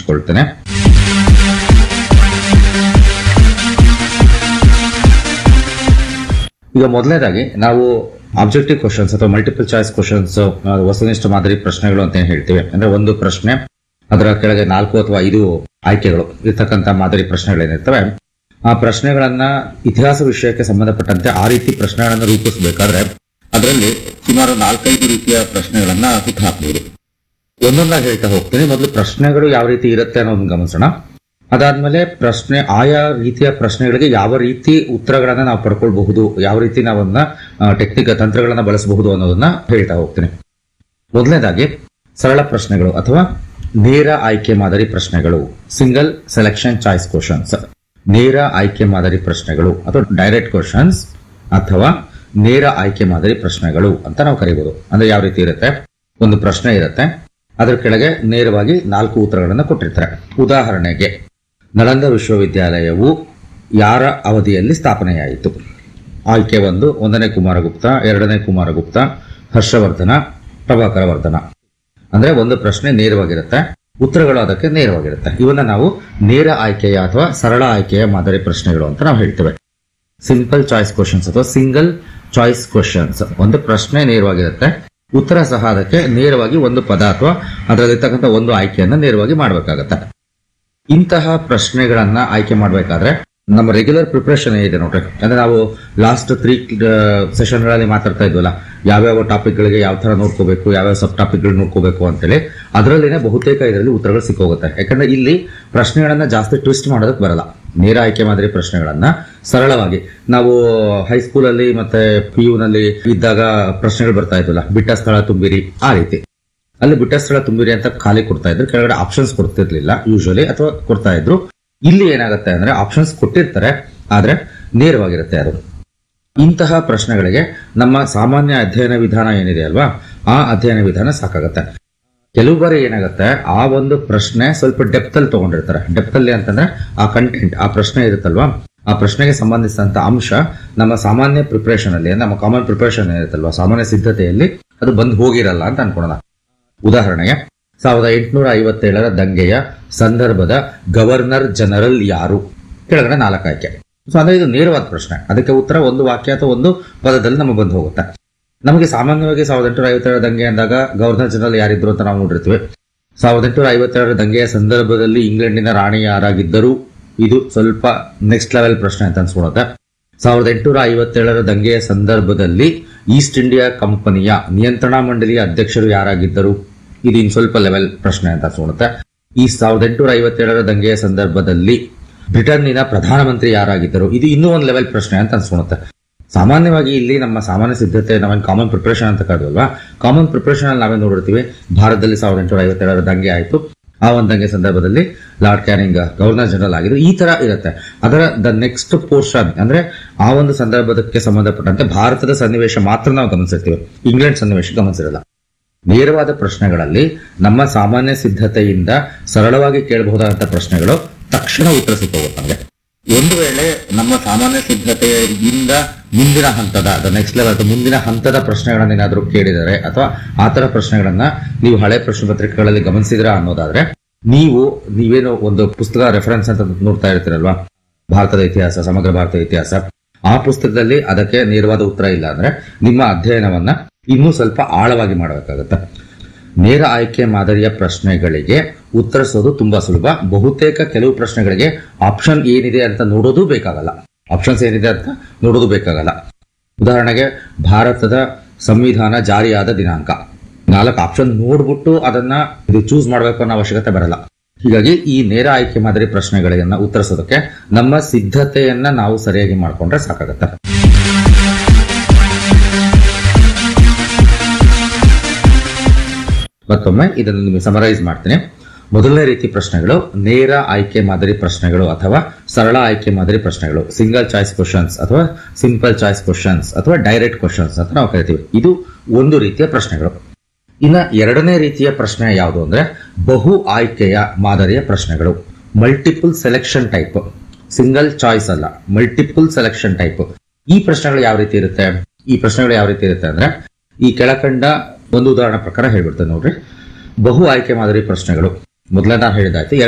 ಹಂಚ್ಕೊಳ್ತೇನೆ ಈಗ ಮೊದಲನೇದಾಗಿ ನಾವು ಆಬ್ಜೆಕ್ಟಿವ್ ಕ್ವಶನ್ಸ್ ಅಥವಾ ಮಲ್ಟಿಪಲ್ ಚಾಯ್ಸ್ ಕ್ವಶನ್ಸ್ ವಸ್ತುನಿಷ್ಠ ಮಾದರಿ ಪ್ರಶ್ನೆಗಳು ಅಂತ ಏನ್ ಹೇಳ್ತೀವಿ ಅಂದ್ರೆ ಒಂದು ಪ್ರಶ್ನೆ ಅದರ ಕೆಳಗೆ ನಾಲ್ಕು ಅಥವಾ ಐದು ಆಯ್ಕೆಗಳು ಇರ್ತಕ್ಕಂಥ ಮಾದರಿ ಪ್ರಶ್ನೆಗಳೇನಿರ್ತವೆ ಆ ಪ್ರಶ್ನೆಗಳನ್ನ ಇತಿಹಾಸ ವಿಷಯಕ್ಕೆ ಸಂಬಂಧಪಟ್ಟಂತೆ ಆ ರೀತಿ ಪ್ರಶ್ನೆಗಳನ್ನು ರೂಪಿಸಬೇಕಾದ್ರೆ ಅದರಲ್ಲಿ ಸುಮಾರು ನಾಲ್ಕೈದು ರೀತಿಯ ಪ್ರಶ್ನೆಗಳನ್ನ ಹುಟ್ಟು ಹಾಕಬಹುದು ಒಂದೊಂದಾಗಿ ಹೇಳ್ತಾ ಹೋಗ್ತೀನಿ ಮೊದಲು ಪ್ರಶ್ನೆಗಳು ಯಾವ ರೀತಿ ಇರುತ್ತೆ ಅನ್ನೋದನ್ನ ಗಮನಿಸೋಣ ಅದಾದ್ಮೇಲೆ ಪ್ರಶ್ನೆ ಆಯಾ ರೀತಿಯ ಪ್ರಶ್ನೆಗಳಿಗೆ ಯಾವ ರೀತಿ ಉತ್ತರಗಳನ್ನ ನಾವು ಪಡ್ಕೊಳ್ಬಹುದು ಯಾವ ರೀತಿ ನಾವನ್ನ ಟೆಕ್ನಿಕ್ ತಂತ್ರಗಳನ್ನ ಬಳಸಬಹುದು ಅನ್ನೋದನ್ನ ಹೇಳ್ತಾ ಹೋಗ್ತೀನಿ ಮೊದಲನೇದಾಗಿ ಸರಳ ಪ್ರಶ್ನೆಗಳು ಅಥವಾ ನೇರ ಆಯ್ಕೆ ಮಾದರಿ ಪ್ರಶ್ನೆಗಳು ಸಿಂಗಲ್ ಸೆಲೆಕ್ಷನ್ ಚಾಯ್ಸ್ ಕ್ವಶನ್ಸ್ ನೇರ ಆಯ್ಕೆ ಮಾದರಿ ಪ್ರಶ್ನೆಗಳು ಅಥವಾ ಡೈರೆಕ್ಟ್ ಕ್ವಶನ್ಸ್ ಅಥವಾ ನೇರ ಆಯ್ಕೆ ಮಾದರಿ ಪ್ರಶ್ನೆಗಳು ಅಂತ ನಾವು ಕರಿಬಹುದು ಅಂದ್ರೆ ಯಾವ ರೀತಿ ಇರುತ್ತೆ ಒಂದು ಪ್ರಶ್ನೆ ಇರುತ್ತೆ ಅದರ ಕೆಳಗೆ ನೇರವಾಗಿ ನಾಲ್ಕು ಉತ್ತರಗಳನ್ನು ಕೊಟ್ಟಿರ್ತಾರೆ ಉದಾಹರಣೆಗೆ ನಳಂದ ವಿಶ್ವವಿದ್ಯಾಲಯವು ಯಾರ ಅವಧಿಯಲ್ಲಿ ಸ್ಥಾಪನೆಯಾಯಿತು ಆಯ್ಕೆ ಒಂದು ಒಂದನೇ ಕುಮಾರಗುಪ್ತ ಎರಡನೇ ಕುಮಾರಗುಪ್ತ ಹರ್ಷವರ್ಧನ ಪ್ರಭಾಕರ ವರ್ಧನ ಅಂದ್ರೆ ಒಂದು ಪ್ರಶ್ನೆ ನೇರವಾಗಿರುತ್ತೆ ಉತ್ತರಗಳು ಅದಕ್ಕೆ ನೇರವಾಗಿರುತ್ತೆ ಇವನ್ನ ನಾವು ನೇರ ಆಯ್ಕೆಯ ಅಥವಾ ಸರಳ ಆಯ್ಕೆಯ ಮಾದರಿ ಪ್ರಶ್ನೆಗಳು ಅಂತ ನಾವು ಹೇಳ್ತೇವೆ ಸಿಂಪಲ್ ಚಾಯ್ಸ್ ಕ್ವಶನ್ಸ್ ಅಥವಾ ಸಿಂಗಲ್ ಚಾಯ್ಸ್ ಕ್ವಶನ್ಸ್ ಒಂದು ಪ್ರಶ್ನೆ ನೇರವಾಗಿರುತ್ತೆ ಉತ್ತರ ಸಹ ಅದಕ್ಕೆ ನೇರವಾಗಿ ಒಂದು ಪದ ಅಥವಾ ಅದರಲ್ಲಿರ್ತಕ್ಕಂಥ ಒಂದು ಆಯ್ಕೆಯನ್ನ ನೇರವಾಗಿ ಮಾಡಬೇಕಾಗತ್ತೆ ಇಂತಹ ಪ್ರಶ್ನೆಗಳನ್ನ ಆಯ್ಕೆ ಮಾಡಬೇಕಾದ್ರೆ ನಮ್ಮ ರೆಗ್ಯುಲರ್ ಪ್ರಿಪರೇಷನ್ ಏನಿದೆ ನೋಡ್ರಿ ಅಂದ್ರೆ ನಾವು ಲಾಸ್ಟ್ ತ್ರೀ ಸೆಷನ್ಗಳಲ್ಲಿ ಮಾತಾಡ್ತಾ ಇದ್ವಲ್ಲ ಯಾವ್ಯಾವ ಟಾಪಿಕ್ಗಳಿಗೆ ಯಾವ ತರ ನೋಡ್ಕೋಬೇಕು ಯಾವ್ಯಾವ ಸಬ್ ಟಾಪಿಕ್ಗಳು ನೋಡ್ಕೋಬೇಕು ಅಂತೇಳಿ ಅದರಲ್ಲಿನೇ ಬಹುತೇಕ ಇದರಲ್ಲಿ ಉತ್ತರಗಳು ಸಿಕ್ಕೋಗುತ್ತೆ ಯಾಕಂದ್ರೆ ಇಲ್ಲಿ ಪ್ರಶ್ನೆಗಳನ್ನ ಜಾಸ್ತಿ ಟ್ವಿಸ್ಟ್ ಮಾಡೋದಕ್ಕೆ ಬರಲ್ಲ ನೇರ ಆಯ್ಕೆ ಮಾದರಿ ಪ್ರಶ್ನೆಗಳನ್ನ ಸರಳವಾಗಿ ನಾವು ಹೈಸ್ಕೂಲಲ್ಲಿ ಮತ್ತೆ ಪಿ ನಲ್ಲಿ ಇದ್ದಾಗ ಪ್ರಶ್ನೆಗಳು ಬರ್ತಾ ಇದ್ವಲ್ಲ ಬಿಟ್ಟ ಸ್ಥಳ ತುಂಬಿರಿ ಆ ರೀತಿ ಅಲ್ಲಿ ಬಿಟ್ಟ ಸ್ಥಳ ತುಂಬಿರಿ ಅಂತ ಖಾಲಿ ಕೊಡ್ತಾ ಇದ್ರು ಕೆಳಗಡೆ ಆಪ್ಷನ್ಸ್ ಕೊಡ್ತಿರ್ಲಿಲ್ಲ ಯೂಶಲಿ ಅಥವಾ ಕೊಡ್ತಾ ಇದ್ರು ಇಲ್ಲಿ ಏನಾಗುತ್ತೆ ಅಂದ್ರೆ ಆಪ್ಷನ್ಸ್ ಕೊಟ್ಟಿರ್ತಾರೆ ಆದ್ರೆ ನೇರವಾಗಿರುತ್ತೆ ಅದು ಇಂತಹ ಪ್ರಶ್ನೆಗಳಿಗೆ ನಮ್ಮ ಸಾಮಾನ್ಯ ಅಧ್ಯಯನ ವಿಧಾನ ಏನಿದೆ ಅಲ್ವಾ ಆ ಅಧ್ಯಯನ ವಿಧಾನ ಸಾಕಾಗತ್ತೆ ಕೆಲವು ಬಾರಿ ಏನಾಗುತ್ತೆ ಆ ಒಂದು ಪ್ರಶ್ನೆ ಸ್ವಲ್ಪ ಡೆಪ್ತ್ ಅಲ್ಲಿ ತಗೊಂಡಿರ್ತಾರೆ ಡೆಪ್ತ್ ಅಲ್ಲಿ ಅಂತಂದ್ರೆ ಆ ಕಂಟೆಂಟ್ ಆ ಪ್ರಶ್ನೆ ಇರುತ್ತಲ್ವಾ ಆ ಪ್ರಶ್ನೆಗೆ ಸಂಬಂಧಿಸಿದಂತ ಅಂಶ ನಮ್ಮ ಸಾಮಾನ್ಯ ಪ್ರಿಪರೇಷನ್ ಅಲ್ಲಿ ನಮ್ಮ ಕಾಮನ್ ಪ್ರಿಪರೇಷನ್ ಇರುತ್ತಲ್ವಾ ಸಾಮಾನ್ಯ ಸಿದ್ಧತೆಯಲ್ಲಿ ಅದು ಬಂದು ಹೋಗಿರಲ್ಲ ಅಂತ ಅನ್ಕೊಳ್ಳೋಣ ಉದಾಹರಣೆಗೆ ಸಾವಿರದ ಎಂಟುನೂರ ಐವತ್ತೇಳರ ದಂಗೆಯ ಸಂದರ್ಭದ ಗವರ್ನರ್ ಜನರಲ್ ಯಾರು ಕೆಳಗಡೆ ನಾಲ್ಕು ಆಯ್ಕೆ ಸೊ ಅಂದ್ರೆ ಇದು ನೇರವಾದ ಪ್ರಶ್ನೆ ಅದಕ್ಕೆ ಉತ್ತರ ಒಂದು ವಾಕ್ಯ ಅಥವಾ ಒಂದು ಪದದಲ್ಲಿ ನಮಗೆ ಬಂದು ಹೋಗುತ್ತೆ ನಮಗೆ ಸಾಮಾನ್ಯವಾಗಿ ಸಾವಿರದ ಎಂಟುನೂರ ಐವತ್ತೇಳರ ದಂಗೆ ಅಂದಾಗ ಗವರ್ನರ್ ಜನರಲ್ ಯಾರಿದ್ರು ಅಂತ ನಾವು ನೋಡಿರ್ತೀವಿ ಸಾವಿರದ ಎಂಟುನೂರ ಐವತ್ತೇಳರ ದಂಗೆಯ ಸಂದರ್ಭದಲ್ಲಿ ಇಂಗ್ಲೆಂಡಿನ ರಾಣಿ ಯಾರಾಗಿದ್ದರು ಇದು ಸ್ವಲ್ಪ ನೆಕ್ಸ್ಟ್ ಲೆವೆಲ್ ಪ್ರಶ್ನೆ ಅಂತ ಅನ್ಸ್ಕೊಳುತ್ತೆ ಸಾವಿರದ ಎಂಟುನೂರ ಐವತ್ತೇಳರ ದಂಗೆಯ ಸಂದರ್ಭದಲ್ಲಿ ಈಸ್ಟ್ ಇಂಡಿಯಾ ಕಂಪನಿಯ ನಿಯಂತ್ರಣಾ ಮಂಡಳಿಯ ಅಧ್ಯಕ್ಷರು ಯಾರಾಗಿದ್ದರು ಇದು ಇನ್ ಸ್ವಲ್ಪ ಲೆವೆಲ್ ಪ್ರಶ್ನೆ ಅಂತ ಅನ್ಸ್ಕೊಳುತ್ತೆ ಈ ಸಾವಿರದ ಎಂಟುನೂರ ಐವತ್ತೇಳರ ದಂಗೆಯ ಸಂದರ್ಭದಲ್ಲಿ ಬ್ರಿಟನ್ನಿನ ಪ್ರಧಾನಮಂತ್ರಿ ಯಾರಾಗಿದ್ದರು ಇದು ಇನ್ನೂ ಒಂದು ಲೆವೆಲ್ ಪ್ರಶ್ನೆ ಅಂತ ಅನ್ಸ್ಕೊಳುತ್ತೆ ಸಾಮಾನ್ಯವಾಗಿ ಇಲ್ಲಿ ನಮ್ಮ ಸಾಮಾನ್ಯ ಸಿದ್ಧತೆ ನಾವೇನು ಕಾಮನ್ ಪ್ರಿಪರೇಷನ್ ಅಂತ ಕರೆದಲ್ವಾ ಕಾಮನ್ ಪ್ರಿಪರೇಷನ್ ಅಲ್ಲಿ ನಾವೇ ನೋಡಿರ್ತೀವಿ ಭಾರತದಲ್ಲಿ ಸಾವಿರದ ಎಂಟುನೂರ ಐವತ್ತೇಳರ ದಂಗೆ ಆಯಿತು ಆ ಒಂದು ದಂಗೆ ಸಂದರ್ಭದಲ್ಲಿ ಲಾರ್ಡ್ ಕ್ಯಾನಿಂಗ್ ಗವರ್ನರ್ ಜನರಲ್ ಆಗಿದ್ರು ಈ ತರ ಇರುತ್ತೆ ಅದರ ದ ನೆಕ್ಸ್ಟ್ ಪೋರ್ಷನ್ ಅಂದ್ರೆ ಆ ಒಂದು ಸಂದರ್ಭಕ್ಕೆ ಸಂಬಂಧಪಟ್ಟಂತೆ ಭಾರತದ ಸನ್ನಿವೇಶ ಮಾತ್ರ ನಾವು ಗಮನಿಸಿರ್ತೀವಿ ಇಂಗ್ಲೆಂಡ್ ಸನ್ನಿವೇಶ ಗಮನಿಸಿರಲ್ಲ ನೇರವಾದ ಪ್ರಶ್ನೆಗಳಲ್ಲಿ ನಮ್ಮ ಸಾಮಾನ್ಯ ಸಿದ್ಧತೆಯಿಂದ ಸರಳವಾಗಿ ಕೇಳಬಹುದಾದಂತಹ ಪ್ರಶ್ನೆಗಳು ತಕ್ಷಣ ಉತ್ತರ ಸಿಕ್ಕೋಗುತ್ತೆ ನಮಗೆ ಒಂದು ವೇಳೆ ನಮ್ಮ ಸಾಮಾನ್ಯ ಸಿದ್ಧತೆಯಿಂದ ಮುಂದಿನ ಹಂತದ ನೆಕ್ಸ್ಟ್ ಲೆವೆಲ್ ಅಥವಾ ಮುಂದಿನ ಹಂತದ ಪ್ರಶ್ನೆಗಳನ್ನ ಏನಾದರೂ ಕೇಳಿದರೆ ಅಥವಾ ಆ ತರ ಪ್ರಶ್ನೆಗಳನ್ನ ನೀವು ಹಳೆ ಪ್ರಶ್ನೆ ಪತ್ರಿಕೆಗಳಲ್ಲಿ ಗಮನಿಸಿದ್ರ ಅನ್ನೋದಾದ್ರೆ ನೀವು ನೀವೇನು ಒಂದು ಪುಸ್ತಕ ರೆಫರೆನ್ಸ್ ಅಂತ ನೋಡ್ತಾ ಇರ್ತೀರಲ್ವಾ ಭಾರತದ ಇತಿಹಾಸ ಸಮಗ್ರ ಭಾರತದ ಇತಿಹಾಸ ಆ ಪುಸ್ತಕದಲ್ಲಿ ಅದಕ್ಕೆ ನೇರವಾದ ಉತ್ತರ ಇಲ್ಲ ಅಂದ್ರೆ ನಿಮ್ಮ ಅಧ್ಯಯನವನ್ನ ಇನ್ನೂ ಸ್ವಲ್ಪ ಆಳವಾಗಿ ಮಾಡಬೇಕಾಗತ್ತೆ ನೇರ ಆಯ್ಕೆ ಮಾದರಿಯ ಪ್ರಶ್ನೆಗಳಿಗೆ ಉತ್ತರಿಸೋದು ತುಂಬಾ ಸುಲಭ ಬಹುತೇಕ ಕೆಲವು ಪ್ರಶ್ನೆಗಳಿಗೆ ಆಪ್ಷನ್ ಏನಿದೆ ಅಂತ ನೋಡೋದು ಬೇಕಾಗಲ್ಲ ಆಪ್ಷನ್ಸ್ ಏನಿದೆ ಅಂತ ನೋಡೋದು ಬೇಕಾಗಲ್ಲ ಉದಾಹರಣೆಗೆ ಭಾರತದ ಸಂವಿಧಾನ ಜಾರಿಯಾದ ದಿನಾಂಕ ನಾಲ್ಕು ಆಪ್ಷನ್ ನೋಡ್ಬಿಟ್ಟು ಅದನ್ನ ಇದು ಚೂಸ್ ಮಾಡಬೇಕು ಅನ್ನೋ ಅವಶ್ಯಕತೆ ಬರಲ್ಲ ಹೀಗಾಗಿ ಈ ನೇರ ಆಯ್ಕೆ ಮಾದರಿ ಪ್ರಶ್ನೆಗಳನ್ನ ಉತ್ತರಿಸೋದಕ್ಕೆ ನಮ್ಮ ಸಿದ್ಧತೆಯನ್ನ ನಾವು ಸರಿಯಾಗಿ ಮಾಡ್ಕೊಂಡ್ರೆ ಸಾಕಾಗತ್ತೆ ಮತ್ತೊಮ್ಮೆ ಇದನ್ನು ನಿಮಗೆ ಸಮರೈಸ್ ಮಾಡ್ತೀನಿ ಮೊದಲನೇ ರೀತಿ ಪ್ರಶ್ನೆಗಳು ನೇರ ಆಯ್ಕೆ ಮಾದರಿ ಪ್ರಶ್ನೆಗಳು ಅಥವಾ ಸರಳ ಆಯ್ಕೆ ಮಾದರಿ ಪ್ರಶ್ನೆಗಳು ಸಿಂಗಲ್ ಚಾಯ್ಸ್ ಕ್ವಶನ್ಸ್ ಅಥವಾ ಸಿಂಪಲ್ ಚಾಯ್ಸ್ ಕ್ವಶನ್ಸ್ ಅಥವಾ ಡೈರೆಕ್ಟ್ ಕ್ವಶನ್ಸ್ ಅಂತ ನಾವು ಕರಿತೀವಿ ಇದು ಒಂದು ರೀತಿಯ ಪ್ರಶ್ನೆಗಳು ಇನ್ನ ಎರಡನೇ ರೀತಿಯ ಪ್ರಶ್ನೆ ಯಾವುದು ಅಂದ್ರೆ ಬಹು ಆಯ್ಕೆಯ ಮಾದರಿಯ ಪ್ರಶ್ನೆಗಳು multiple selection type single choice ಅಲ್ಲ ಮಲ್ಟಿಪಲ್ ಸೆಲೆಕ್ಷನ್ ಟೈಪ್ ಈ ಪ್ರಶ್ನೆಗಳು ಯಾವ ರೀತಿ ಇರುತ್ತೆ ಈ ಪ್ರಶ್ನೆಗಳು ಯಾವ ರೀತಿ ಇರುತ್ತೆ ಅಂದ್ರೆ ಈ ಕೆಳಕಂಡ ಒಂದು ಉದಾಹರಣೆ ಪ್ರಕಾರ ಹೇಳ್ಬಿಡ್ತೇನೆ ನೋಡ್ರಿ ಬಹು ಆಯ್ಕೆ ಮಾದರಿ ಪ್ರಶ್ನೆಗಳು ಮೊದಲೇ ನಾನು ಹೇಳಿದಾಯ್ತು